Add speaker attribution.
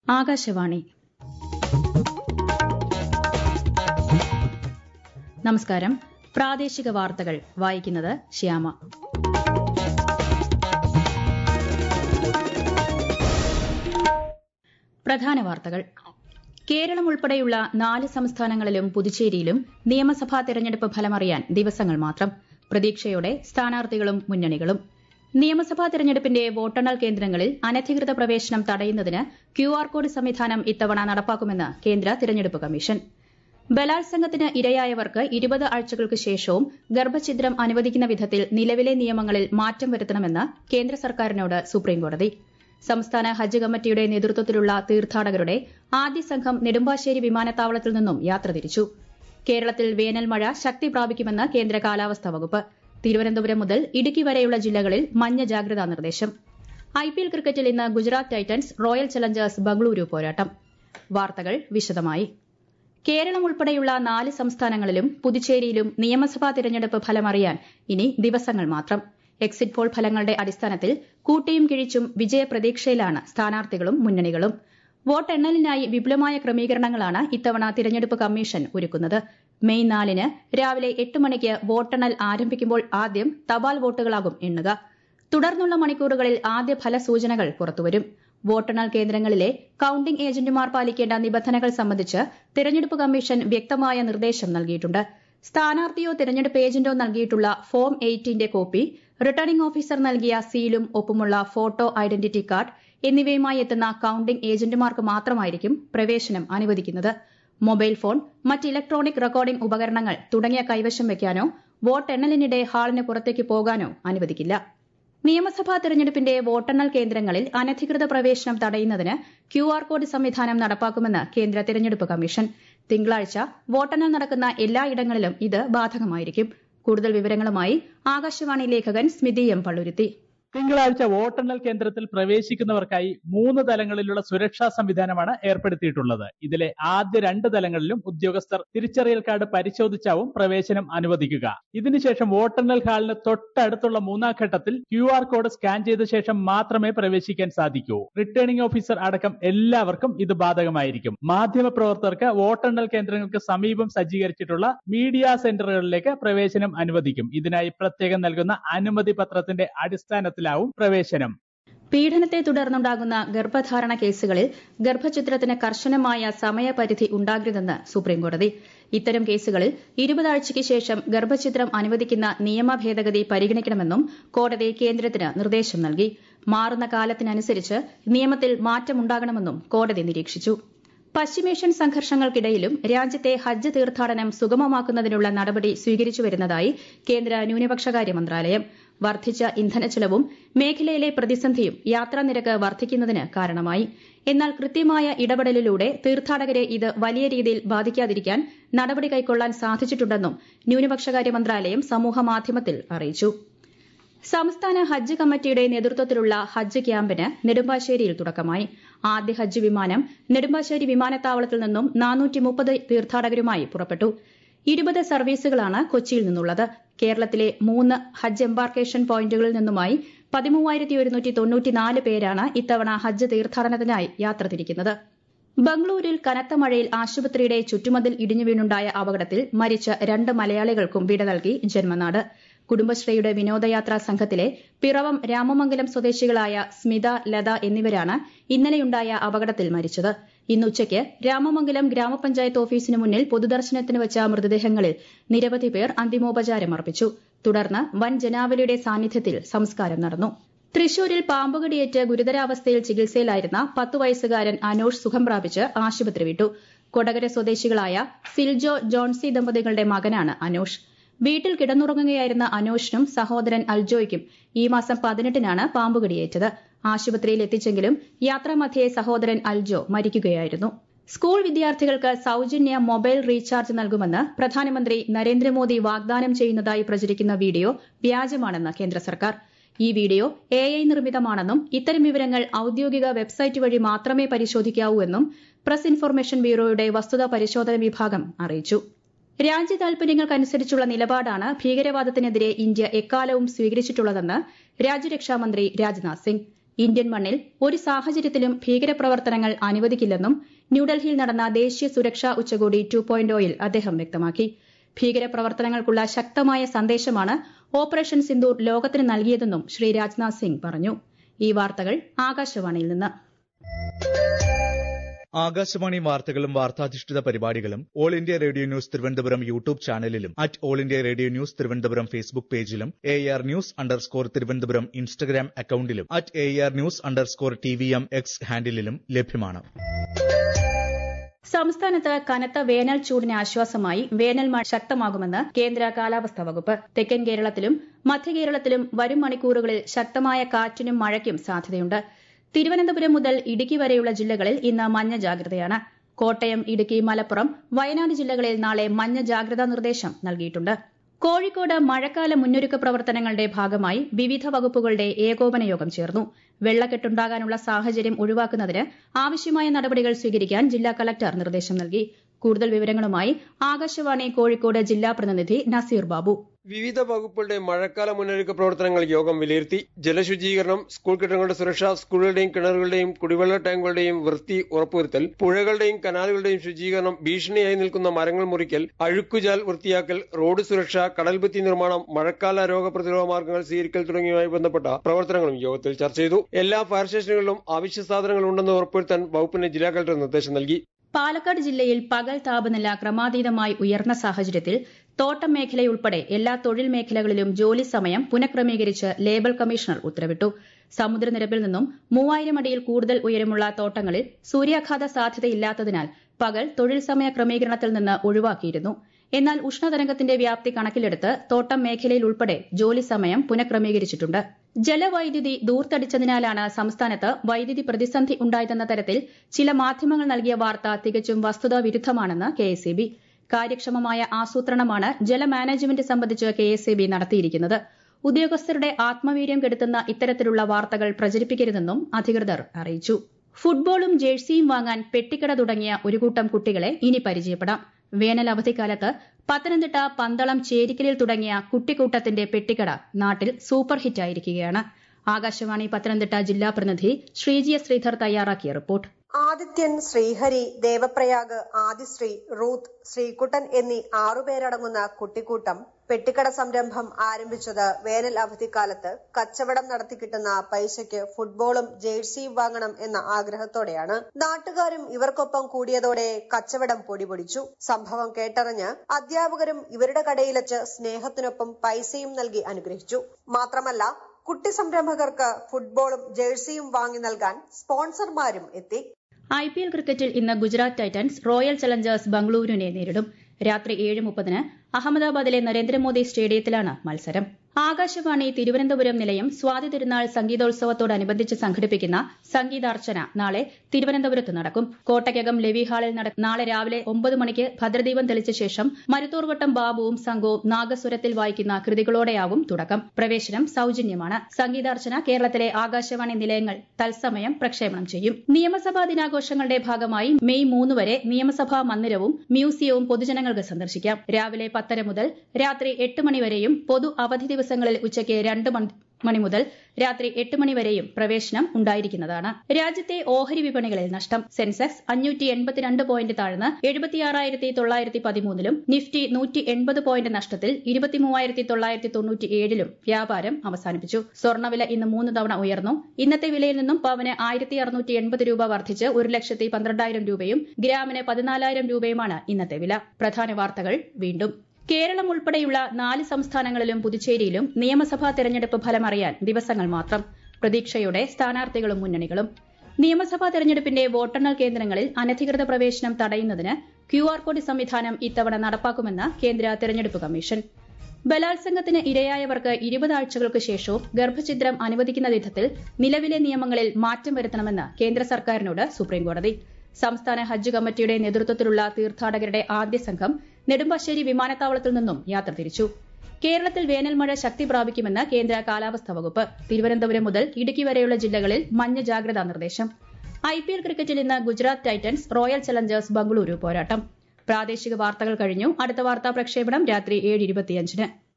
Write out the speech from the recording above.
Speaker 1: ആകാശവാണി നമസ്കാരം പ്രാദേശിക വാർത്തകൾ വായിക്കുന്നത് ശ്യാമ പ്രധാന വാർത്തകൾ കേരളം ഉൾപ്പെടെയുള്ള നാല് സംസ്ഥാനങ്ങളിലും പുതുച്ചേരിയിലും നിയമസഭാ തെരഞ്ഞെടുപ്പ് ഫലമറിയാൻ ദിവസങ്ങൾ മാത്രം പ്രതീക്ഷയോടെ സ്ഥാനാർത്ഥികളും മുന്നണികളും നിയമസഭാ തെരഞ്ഞെടുപ്പിന്റെ വോട്ടെണ്ണൽ കേന്ദ്രങ്ങളിൽ അനധികൃത പ്രവേശനം തടയുന്നതിന് ക്യൂആർ കോഡ് സംവിധാനം ഇത്തവണ നടപ്പാക്കുമെന്ന് കേന്ദ്ര തെരഞ്ഞെടുപ്പ് കമ്മീഷൻ ബലാത്സംഗത്തിന് ഇരയായവർക്ക് ഇരുപത് ആഴ്ചകൾക്ക് ശേഷവും ഗർഭഛിദ്രം അനുവദിക്കുന്ന വിധത്തിൽ നിലവിലെ നിയമങ്ങളിൽ മാറ്റം വരുത്തണമെന്ന് കേന്ദ്ര സർക്കാരിനോട് സുപ്രീംകോടതി സംസ്ഥാന ഹജ്ജ് കമ്മിറ്റിയുടെ നേതൃത്വത്തിലുള്ള തീർത്ഥാടകരുടെ ആദ്യ സംഘം നെടുമ്പാശ്ശേരി വിമാനത്താവളത്തിൽ നിന്നും യാത്ര തിരിച്ചു കേരളത്തിൽ വേനൽ മഴ ശക്തി പ്രാപിക്കുമെന്ന് കേന്ദ്ര കാലാവസ്ഥാ വകുപ്പ് തിരുവനന്തപുരം മുതൽ ഇടുക്കി വരെയുള്ള ജില്ലകളിൽ മഞ്ഞ ജാഗ്രതാ നിർദ്ദേശം ഐപിഎൽ ക്രിക്കറ്റിൽ ഇന്ന് Gujarat Titans Royal Challengers Bengaluru പോരാട്ടം വാർത്തകൾ വിശദമായി കേരളം ഉൾപ്പെടെയുള്ള നാല് സംസ്ഥാനങ്ങളിലും പുതുച്ചേരിയിലും നിയമസഭാ തിരഞ്ഞെടുപ്പ് ഫലമറിയാൻ ഇനി ദിവസങ്ങൾ മാത്രം എക്സിറ്റ് പോൾ ഫലങ്ങളുടെ അടിസ്ഥാനത്തിൽ കൂട്ടിയും കിഴിച്ചും വിജയപ്രതീക്ഷയിലാണ് സ്ഥാനാർത്ഥികളും മുന്നണികളും വോട്ടെണ്ണലിനായി വിപുലമായ ക്രമീകരണങ്ങളാണ് ഇത്തവണ തിരഞ്ഞെടുപ്പ് കമ്മീഷൻ ഒരുക്കുന്നത് മെയ് നാലിന് രാവിലെ എട്ട് മണിക്ക് വോട്ടെണ്ണൽ ആരംഭിക്കുമ്പോൾ ആദ്യം തപാൽ വോട്ടുകളാകും എണ്ണുക തുടർന്നുള്ള മണിക്കൂറുകളിൽ ആദ്യ ഫലസൂചനകൾ പുറത്തുവരും വോട്ടെണ്ണൽ കേന്ദ്രങ്ങളിലെ കൌണ്ടിംഗ് ഏജന്റുമാർ പാലിക്കേണ്ട നിബന്ധനകൾ സംബന്ധിച്ച് തിരഞ്ഞെടുപ്പ് കമ്മീഷൻ വ്യക്തമായ നിർദ്ദേശം നൽകിയിട്ടുണ്ട് സ്ഥാനാർത്ഥിയോ തിരഞ്ഞെടുപ്പ് ഏജന്റോ നൽകിയിട്ടുള്ള ഫോം എയ്റ്റിന്റെ കോപ്പി റിട്ടേണിംഗ് ഓഫീസർ നൽകിയ സീലും ഒപ്പമുള്ള ഫോട്ടോ ഐഡന്റിറ്റി കാർഡ് എന്നിവയുമായി എത്തുന്ന കൌണ്ടിംഗ് ഏജന്റുമാർക്ക് മാത്രമായിരിക്കും പ്രവേശനം അനുവദിക്കുന്നത് മൊബൈൽ ഫോൺ മറ്റ് ഇലക്ട്രോണിക് റെക്കോർഡിംഗ് ഉപകരണങ്ങൾ തുടങ്ങിയ കൈവശം വയ്ക്കാനോ വോട്ടെണ്ണലിനിടെ ഹാളിന് പുറത്തേക്ക് പോകാനോ അനുവദിക്കില്ല നിയമസഭാ തെരഞ്ഞെടുപ്പിന്റെ വോട്ടെണ്ണൽ കേന്ദ്രങ്ങളിൽ അനധികൃത പ്രവേശനം തടയുന്നതിന് ക്യൂആർ കോഡ് സംവിധാനം നടപ്പാക്കുമെന്ന് കേന്ദ്ര തെരഞ്ഞെടുപ്പ് കമ്മീഷൻ തിങ്കളാഴ്ച വോട്ടെണ്ണൽ നടക്കുന്ന എല്ലായിടങ്ങളിലും ഇത് ബാധകമായിരിക്കും കൂടുതൽ വിവരങ്ങളുമായി ആകാശവാണി ലേഖകൻ സ്മിതി എം പള്ളുരുത്തി
Speaker 2: തിങ്കളാഴ്ച വോട്ടെണ്ണൽ കേന്ദ്രത്തിൽ പ്രവേശിക്കുന്നവർക്കായി മൂന്ന് തലങ്ങളിലുള്ള സുരക്ഷാ സംവിധാനമാണ് ഏർപ്പെടുത്തിയിട്ടുള്ളത് ഇതിലെ ആദ്യ രണ്ട് തലങ്ങളിലും ഉദ്യോഗസ്ഥർ തിരിച്ചറിയൽ കാർഡ് പരിശോധിച്ചാവും പ്രവേശനം അനുവദിക്കുക ഇതിനുശേഷം വോട്ടെണ്ണൽ ഹാളിന് തൊട്ടടുത്തുള്ള മൂന്നാം ഘട്ടത്തിൽ ക്യു ആർ കോഡ് സ്കാൻ ചെയ്ത ശേഷം മാത്രമേ പ്രവേശിക്കാൻ സാധിക്കൂ റിട്ടേണിംഗ് ഓഫീസർ അടക്കം എല്ലാവർക്കും ഇത് ബാധകമായിരിക്കും മാധ്യമ പ്രവർത്തകർക്ക് വോട്ടെണ്ണൽ കേന്ദ്രങ്ങൾക്ക് സമീപം സജ്ജീകരിച്ചിട്ടുള്ള മീഡിയ സെന്ററുകളിലേക്ക് പ്രവേശനം അനുവദിക്കും ഇതിനായി പ്രത്യേകം നൽകുന്ന അനുമതി പത്രത്തിന്റെ അടിസ്ഥാനത്തിൽ ാവും പ്രവേശനം
Speaker 1: പീഡനത്തെ തുടർന്നുണ്ടാകുന്ന ഗർഭധാരണ കേസുകളിൽ ഗർഭചിത്രത്തിന് കർശനമായ സമയപരിധി ഉണ്ടാകരുതെന്ന് സുപ്രീംകോടതി ഇത്തരം കേസുകളിൽ ഇരുപതാഴ്ചയ്ക്ക് ശേഷം ഗർഭചിത്രം അനുവദിക്കുന്ന നിയമ ഭേദഗതി പരിഗണിക്കണമെന്നും കോടതി കേന്ദ്രത്തിന് നിർദ്ദേശം നൽകി മാറുന്ന കാലത്തിനനുസരിച്ച് നിയമത്തിൽ മാറ്റമുണ്ടാകണമെന്നും കോടതി നിരീക്ഷിച്ചു പശ്ചിമേഷ്യൻ സംഘർഷങ്ങൾക്കിടയിലും രാജ്യത്തെ ഹജ്ജ് തീർത്ഥാടനം സുഗമമാക്കുന്നതിനുള്ള നടപടി സ്വീകരിച്ചു വരുന്നതായി കേന്ദ്ര ന്യൂനപക്ഷകാര്യ മന്ത്രാലയം വർദ്ധിച്ച ഇന്ധനച്ചെലവും മേഖലയിലെ പ്രതിസന്ധിയും യാത്രാനിരക്ക് വർദ്ധിക്കുന്നതിന് കാരണമായി എന്നാൽ കൃത്യമായ ഇടപെടലിലൂടെ തീർത്ഥാടകരെ ഇത് വലിയ രീതിയിൽ ബാധിക്കാതിരിക്കാൻ നടപടി കൈക്കൊള്ളാൻ സാധിച്ചിട്ടുണ്ടെന്നും ന്യൂനപക്ഷകാര്യ മന്ത്രാലയം സമൂഹമാധ്യമത്തിൽ അറിയിച്ചു സംസ്ഥാന ഹജ്ജ് കമ്മിറ്റിയുടെ നേതൃത്വത്തിലുള്ള ഹജ്ജ് ക്യാമ്പിന് നെടുമ്പാശ്ശേരിയിൽ തുടക്കമായി ആദ്യ ഹജ്ജ് വിമാനം നെടുമ്പാശ്ശേരി വിമാനത്താവളത്തിൽ നിന്നും നാനൂറ്റി മുപ്പത് തീർത്ഥാടകരുമായി പുറപ്പെട്ടു ഇരുപത് സർവീസുകളാണ് കൊച്ചിയിൽ നിന്നുള്ളത് കേരളത്തിലെ മൂന്ന് ഹജ്ജ് എംബാർക്കേഷൻ പോയിന്റുകളിൽ നിന്നുമായി പതിമൂവായിരത്തി ഒരുന്നൂറ്റി തൊണ്ണൂറ്റിനാല് പേരാണ് ഇത്തവണ ഹജ്ജ് തീർത്ഥാടനത്തിനായി യാത്ര തിരിക്കുന്നത് ബംഗളൂരിൽ കനത്ത മഴയിൽ ആശുപത്രിയുടെ ചുറ്റുമതിൽ ഇടിഞ്ഞു വീണുണ്ടായ അപകടത്തിൽ മരിച്ച രണ്ട് മലയാളികൾക്കും വിട നൽകി ജന്മനാട് കുടുംബശ്രീയുടെ വിനോദയാത്രാ സംഘത്തിലെ പിറവം രാമമംഗലം സ്വദേശികളായ സ്മിത ലത എന്നിവരാണ് ഇന്നലെയുണ്ടായ അപകടത്തിൽ മരിച്ചത് ഇന്നുച്ചയ്ക്ക് രാമമംഗലം ഗ്രാമപഞ്ചായത്ത് ഓഫീസിന് മുന്നിൽ പൊതുദർശനത്തിന് വെച്ച മൃതദേഹങ്ങളിൽ നിരവധി പേർ അന്തിമോപചാരം അർപ്പിച്ചു തുടർന്ന് വൻ ജനാവലിയുടെ സാന്നിധ്യത്തിൽ സംസ്കാരം നടന്നു തൃശൂരിൽ പാമ്പുകടിയേറ്റ് ഗുരുതരാവസ്ഥയിൽ ചികിത്സയിലായിരുന്ന പത്ത് വയസ്സുകാരൻ അനോഷ് സുഖം പ്രാപിച്ച് ആശുപത്രി വിട്ടു കൊടകര സ്വദേശികളായ സിൽജോ ജോൺസി ദമ്പതികളുടെ മകനാണ് അനോഷ് വീട്ടിൽ കിടന്നുറങ്ങുകയായിരുന്ന അനോഷിനും സഹോദരൻ അൽജോയ്ക്കും ഈ മാസം പതിനെട്ടിനാണ് പാമ്പുകടിയേറ്റത് ആശുപത്രിയിൽ എത്തിച്ചെങ്കിലും യാത്രാമധ്യേ സഹോദരൻ അൽജോ മരിക്കുകയായിരുന്നു സ്കൂൾ വിദ്യാർത്ഥികൾക്ക് സൌജന്യ മൊബൈൽ റീചാർജ് നൽകുമെന്ന് പ്രധാനമന്ത്രി നരേന്ദ്രമോദി വാഗ്ദാനം ചെയ്യുന്നതായി പ്രചരിക്കുന്ന വീഡിയോ വ്യാജമാണെന്ന് കേന്ദ്ര സർക്കാർ ഈ വീഡിയോ എ ഐ നിർമ്മിതമാണെന്നും ഇത്തരം വിവരങ്ങൾ ഔദ്യോഗിക വെബ്സൈറ്റ് വഴി മാത്രമേ പരിശോധിക്കാവൂ എന്നും പ്രസ് ഇൻഫർമേഷൻ ബ്യൂറോയുടെ വസ്തുതാ പരിശോധന വിഭാഗം അറിയിച്ചു രാജ്യ താൽപര്യങ്ങൾക്കനുസരിച്ചുള്ള നിലപാടാണ് ഭീകരവാദത്തിനെതിരെ ഇന്ത്യ എക്കാലവും സ്വീകരിച്ചിട്ടുള്ളതെന്ന് രാജ്യരക്ഷാമന്ത്രി രാജ്നാഥ് സിംഗ് ഇന്ത്യൻ മണ്ണിൽ ഒരു സാഹചര്യത്തിലും ഭീകരപ്രവർത്തനങ്ങൾ അനുവദിക്കില്ലെന്നും ന്യൂഡൽഹിയിൽ നടന്ന ദേശീയ സുരക്ഷാ ഉച്ചകോടി ടു പോയിന്റോയിൽ അദ്ദേഹം വ്യക്തമാക്കി ഭീകരപ്രവർത്തനങ്ങൾക്കുള്ള ശക്തമായ സന്ദേശമാണ് ഓപ്പറേഷൻ സിന്ദൂർ ലോകത്തിന് നൽകിയതെന്നും ശ്രീ രാജ്നാഥ് സിംഗ് പറഞ്ഞു ഈ വാർത്തകൾ ആകാശവാണിയിൽ നിന്ന്
Speaker 3: ആകാശവാണി വാർത്തകളും വാർത്താധിഷ്ഠിത പരിപാടികളും All India Radio News Thiruvananthapuram YouTube ചാനലിലും at All India Radio News Thiruvananthapuram Facebook പേജിലും A R news underscore Thiruvananthapuram Instagram അക്കൌണ്ടിലും at A R news underscore T V M X ഹാൻഡിലും ലഭ്യമാണ്
Speaker 1: സംസ്ഥാനത്ത് കനത്ത വേനൽ ചൂടിന് ആശ്വാസമായി വേനൽ മഴ ശക്തമാകുമെന്ന് കേന്ദ്ര കാലാവസ്ഥാ വകുപ്പ് തെക്കൻ കേരളത്തിലും മധ്യകേരളത്തിലും വരും മണിക്കൂറുകളിൽ ശക്തമായ കാറ്റിനും മഴയ്ക്കും സാധ്യതയുണ്ട് തിരുവനന്തപുരം മുതൽ ഇടുക്കി വരെയുള്ള ജില്ലകളിൽ ഇന്ന് മഞ്ഞ ജാഗ്രതയാണ് കോട്ടയം ഇടുക്കി മലപ്പുറം വയനാട് ജില്ലകളിൽ നാളെ മഞ്ഞ ജാഗ്രതാ നിർദ്ദേശം നൽകിയിട്ടുണ്ട് കോഴിക്കോട് മഴക്കാല മുന്നൊരുക്ക പ്രവർത്തനങ്ങളുടെ ഭാഗമായി വിവിധ വകുപ്പുകളുടെ ഏകോപന യോഗം ചേർന്നു വെള്ളക്കെട്ടുണ്ടാകാനുള്ള സാഹചര്യം ഒഴിവാക്കുന്നതിന് ആവശ്യമായ നടപടികൾ സ്വീകരിക്കാൻ ജില്ലാ കളക്ടർ നിർദ്ദേശം നൽകി കൂടുതൽ വിവരങ്ങളുമായി ആകാശവാണി കോഴിക്കോട് ജില്ലാ പ്രതിനിധി നസീർ ബാബു
Speaker 4: വിവിധ വകുപ്പുകളുടെ മഴക്കാല മുന്നൊരുക്ക പ്രവർത്തനങ്ങൾ യോഗം വിലയിരുത്തി ജലശുചീകരണം സ്കൂൾ കെട്ടിടങ്ങളുടെ സുരക്ഷ സ്കൂളുകളുടെയും കിണറുകളുടെയും കുടിവെള്ള ടാങ്കുകളുടെയും വൃത്തി ഉറപ്പുവരുത്തൽ പുഴകളുടെയും കനാലുകളുടെയും ശുചീകരണം ഭീഷണിയായി നിൽക്കുന്ന മരങ്ങൾ മുറിക്കൽ അഴുക്കുചാൽ വൃത്തിയാക്കൽ റോഡ് സുരക്ഷ കടൽഭിത്തി നിർമ്മാണം മഴക്കാല രോഗപ്രതിരോധ മാർഗങ്ങൾ സ്വീകരിക്കൽ തുടങ്ങിയവയുമായി ബന്ധപ്പെട്ട പ്രവർത്തനങ്ങളും യോഗത്തിൽ ചർച്ച ചെയ്തു എല്ലാ ഫയർ സ്റ്റേഷനുകളിലും അവശ്യ സാധനങ്ങൾ ഉണ്ടെന്ന് ഉറപ്പുവരുത്താൻ വകുപ്പിന് ജില്ലാ കളക്ടർ നിർദ്ദേശം നൽകി
Speaker 1: പാലക്കാട് ജില്ലയിൽ പകൽ താപനില ക്രമാതീതമായി ഉയർന്ന സാഹചര്യത്തിൽ തോട്ടം മേഖലയുൾപ്പെടെ എല്ലാ തൊഴിൽ മേഖലകളിലും ജോലി സമയം പുനഃക്രമീകരിച്ച് ലേബർ കമ്മീഷണർ ഉത്തരവിട്ടു സമുദ്രനിരപ്പിൽ നിന്നും മൂവായിരം അടിയിൽ കൂടുതൽ ഉയരമുള്ള തോട്ടങ്ങളിൽ സൂര്യാഘാത സാധ്യതയില്ലാത്തതിനാൽ പകൽ തൊഴിൽ സമയ ക്രമീകരണത്തിൽ നിന്ന് ഒഴിവാക്കിയിരുന്നു എന്നാൽ ഉഷ്ണതരംഗത്തിന്റെ വ്യാപ്തി കണക്കിലെടുത്ത് തോട്ടം മേഖലയിൽ ഉൾപ്പെടെ ജോലി സമയം പുനഃക്രമീകരിച്ചിട്ടുണ്ട് ജലവൈദ്യുതി ദൂർത്തടിച്ചതിനാലാണ് സംസ്ഥാനത്ത് വൈദ്യുതി പ്രതിസന്ധി ഉണ്ടായതെന്ന തരത്തിൽ ചില മാധ്യമങ്ങൾ നൽകിയ വാർത്ത തികച്ചും വസ്തുതാ വിരുദ്ധമാണെന്ന് കെഎസ്ഇബി കാര്യക്ഷമമായ ആസൂത്രണമാണ് ജല മാനേജ്മെന്റ് സംബന്ധിച്ച് കെഎസ്ഇബി നടത്തിയിരിക്കുന്നത് ഉദ്യോഗസ്ഥരുടെ ആത്മവീര്യം കെടുത്തുന്ന ഇത്തരത്തിലുള്ള വാർത്തകൾ പ്രചരിപ്പിക്കരുതെന്നും അധികൃതർ അറിയിച്ചു ഫുട്ബോളും ജേഴ്സിയും വാങ്ങാൻ പെട്ടിക്കട തുടങ്ങിയ ഒരു കൂട്ടം കുട്ടികളെ ഇനി പരിചയപ്പെടാം വേനൽ അവധിക്കാലത്ത് പത്തനംതിട്ട പന്തളം ചേരിക്കലിൽ തുടങ്ങിയ കുട്ടിക്കൂട്ടത്തിന്റെ പെട്ടിക്കട നാട്ടിൽ സൂപ്പർ ഹിറ്റായിരിക്കുകയാണ് ആകാശവാണി പത്തനംതിട്ട ജില്ലാ പ്രതിനിധി ശ്രീജിയ ശ്രീധർ തയ്യാറാക്കിയ റിപ്പോർട്ട്
Speaker 5: ആദിത്യൻ ശ്രീഹരി ദേവപ്രയാഗ് ആദിശ്രീ റൂത്ത് ശ്രീകുട്ടൻ എന്നീ ആറുപേരടങ്ങുന്ന കുട്ടിക്കൂട്ടം പെട്ടിക്കട സംരംഭം ആരംഭിച്ചത് വേനൽ അവധിക്കാലത്ത് കച്ചവടം നടത്തി കിട്ടുന്ന പൈസയ്ക്ക് ഫുട്ബോളും ജേഴ്സിയും വാങ്ങണം എന്ന ആഗ്രഹത്തോടെയാണ് നാട്ടുകാരും ഇവർക്കൊപ്പം കൂടിയതോടെ കച്ചവടം പൊടിപൊടിച്ചു സംഭവം കേട്ടറിഞ്ഞ് അധ്യാപകരും ഇവരുടെ കടയിലച്ച് സ്നേഹത്തിനൊപ്പം പൈസയും നൽകി അനുഗ്രഹിച്ചു മാത്രമല്ല കുട്ടി സംരംഭകർക്ക് ഫുട്ബോളും ജേഴ്സിയും വാങ്ങി നൽകാൻ സ്പോൺസർമാരും എത്തി
Speaker 1: ഐ പി എൽ ക്രിക്കറ്റിൽ ഇന്ന് ഗുജറാത്ത് ടൈറ്റൻസ് റോയൽ ചലഞ്ചേഴ്സ് ബംഗളൂരുവിനെ നേരിടും രാത്രി ഏഴ് മുപ്പതിന് അഹമ്മദാബാദിലെ നരേന്ദ്രമോദി സ്റ്റേഡിയത്തിലാണ് മത്സരം ആകാശവാണി തിരുവനന്തപുരം നിലയം സ്വാതി തിരുനാൾ സംഗീതോത്സവത്തോടനുബന്ധിച്ച് സംഘടിപ്പിക്കുന്ന സംഗീതാർച്ചന നാളെ തിരുവനന്തപുരത്ത് നടക്കും കോട്ടയ്ക്കകം ലെവി ഹാളിൽ നാളെ രാവിലെ ഒമ്പത് മണിക്ക് ഭദ്രദീപം തെളിച്ച ശേഷം മരുത്തൂർവട്ടം ബാബുവും സംഘവും നാഗസ്വരത്തിൽ വായിക്കുന്ന കൃതികളോടെയാകും തുടക്കം പ്രവേശനം സൌജന്യമാണ് സംഗീതാർച്ചന കേരളത്തിലെ ആകാശവാണി നിലയങ്ങൾ തത്സമയം പ്രക്ഷേപണം ചെയ്യും നിയമസഭാ ദിനാഘോഷങ്ങളുടെ ഭാഗമായി മെയ് മൂന്ന് വരെ നിയമസഭാ മന്ദിരവും മ്യൂസിയവും പൊതുജനങ്ങൾക്ക് സന്ദർശിക്കാം രാവിലെ പത്തര മുതൽ രാത്രി എട്ട് മണിവരെയും പൊതു അവധി ദിവസങ്ങളിൽ ഉച്ചയ്ക്ക് രണ്ട് മണി മുതൽ രാത്രി എട്ട് മണി വരെയും പ്രവേശനം ഉണ്ടായിരിക്കുന്നതാണ് രാജ്യത്തെ ഓഹരി വിപണികളിൽ നഷ്ടം സെൻസെക്സ് അഞ്ഞൂറ്റി എൺപത്തിരണ്ട് പോയിന്റ് താഴ്ന്ന് എഴുപത്തിയാറായിരത്തി തൊള്ളായിരത്തി പതിമൂന്നിലും നിഫ്റ്റി നൂറ്റി എൺപത് പോയിന്റ് നഷ്ടത്തിൽ ഇരുപത്തിമൂവായിരത്തി തൊള്ളായിരത്തി തൊണ്ണൂറ്റി ഏഴിലും വ്യാപാരം അവസാനിപ്പിച്ചു സ്വർണ്ണവില ഇന്ന് മൂന്ന് തവണ ഉയർന്നു ഇന്നത്തെ വിലയിൽ നിന്നും പവന് ആയിരത്തി അറുന്നൂറ്റി എൺപത് രൂപ വർദ്ധിച്ച് ഒരു ലക്ഷത്തി പന്ത്രണ്ടായിരം രൂപയും ഗ്രാമിന് പതിനാലായിരം രൂപയുമാണ് ഇന്നത്തെ വില പ്രധാന വാർത്തകൾ വീണ്ടും കേരളം ഉൾപ്പെടെയുള്ള നാല് സംസ്ഥാനങ്ങളിലും പുതുച്ചേരിയിലും നിയമസഭാ തെരഞ്ഞെടുപ്പ് ഫലം അറിയാൻ ദിവസങ്ങൾ മാത്രം പ്രതീക്ഷയോടെ സ്ഥാനാർത്ഥികളും മുന്നണികളും നിയമസഭാ തെരഞ്ഞെടുപ്പിന്റെ വോട്ടെണ്ണൽ കേന്ദ്രങ്ങളിൽ അനധികൃത പ്രവേശനം തടയുന്നതിന് ക്യു ആർ കോഡ് സംവിധാനം ഇത്തവണ നടപ്പാക്കുമെന്ന് കേന്ദ്ര തെരഞ്ഞെടുപ്പ് കമ്മീഷൻ ബലാത്സംഗത്തിന് ഇരയായവർക്ക് ഇരുപത് ആഴ്ചകൾക്ക് ശേഷവും ഗർഭഛിദ്രം അനുവദിക്കുന്ന വിധത്തിൽ നിലവിലെ നിയമങ്ങളിൽ മാറ്റം വരുത്തണമെന്ന് കേന്ദ്ര സർക്കാരിനോട് സുപ്രീംകോടതി സംസ്ഥാന ഹജ്ജ് കമ്മിറ്റിയുടെ നേതൃത്വത്തിലുള്ള തീർത്ഥാടകരുടെ ആദ്യ സംഘം നെടുമ്പാശ്ശേരി വിമാനത്താവളത്തിൽ നിന്നും യാത്ര തിരിച്ചു കേരളത്തിൽ വേനൽ മഴ ശക്തി പ്രാപിക്കുമെന്ന് കേന്ദ്ര കാലാവസ്ഥാ വകുപ്പ് തിരുവനന്തപുരം മുതൽ ഇടുക്കി വരെയുള്ള ജില്ലകളിൽ മഞ്ഞ ജാഗ്രതാ നിർദ്ദേശം ഐ പി എൽ ക്രിക്കറ്റിൽ ഇന്ന് Gujarat Titans Royal Challengers Bengaluru പോരാട്ടം പ്രാദേശിക വാർത്തകൾ കഴിഞ്ഞു അടുത്ത വാർത്താ പ്രക്ഷേപണം രാത്രി ഏഴ് ഇരുപത്തിയഞ്ചിന്